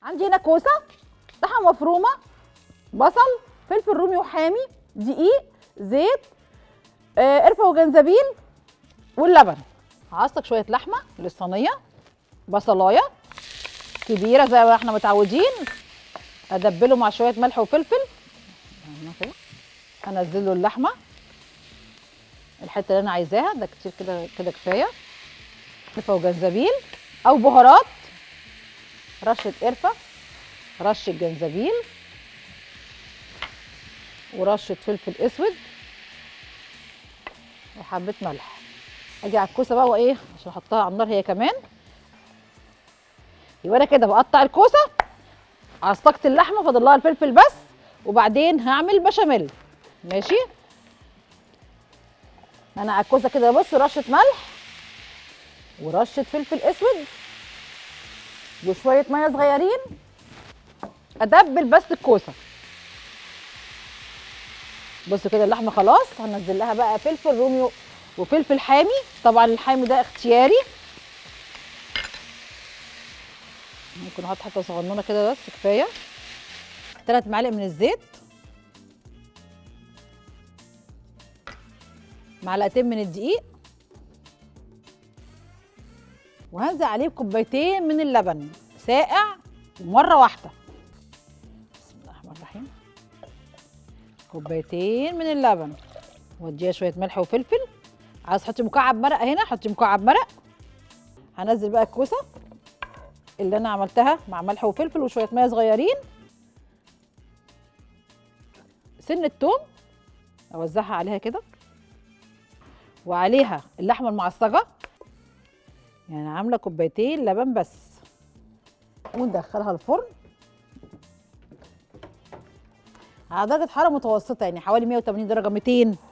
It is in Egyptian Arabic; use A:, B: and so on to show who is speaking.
A: عندي هنا كوسه لحمه مفرومه بصل فلفل رومي وحامي دقيق زيت آه، قرفه وجنزبيل واللبن هعصق شويه لحمه للصينيه بصلايه كبيره زي ما احنا متعودين ادبله مع شويه ملح وفلفل أهو كده. انزل له اللحمه الحته اللي انا عايزاها ده كتير كده كده كفايه قرفه وجنزبيل او بهارات رشه قرفه رشه جنزبيل ورشه فلفل اسود وحبه ملح اجي على الكوسه بقى وايه عشان احطها على النار هي كمان يبقى انا كده بقطع الكوسه عصقت اللحمه فاضل لها الفلفل بس وبعدين هعمل بشاميل ماشي انا على الكوسه كده بص رشه ملح ورشه فلفل اسود وشويه ميه صغيرين ادبل بس الكوسه بصوا كده اللحمه خلاص هنزل لها بقى فلفل رومي وفلفل حامي طبعا الحامي ده اختياري ممكن احط حته صغنونه كده بس كفايه ثلاث معالق من الزيت معلقتين من الدقيق وهنزل عليه بكوبايتين من اللبن ساقع ومره واحده بسم الله الرحمن الرحيم كوبايتين من اللبن واديها شويه ملح وفلفل عايز تحطي مكعب مرق هنا حطي مكعب مرق هنزل بقى الكوسه اللي انا عملتها مع ملح وفلفل وشويه ميه صغيرين سن التوم اوزعها عليها كده وعليها اللحمه المعصجه يعني عامله كوبايتين لبن بس وندخلها الفرن على درجه حراره متوسطه يعني حوالي 180 درجه 200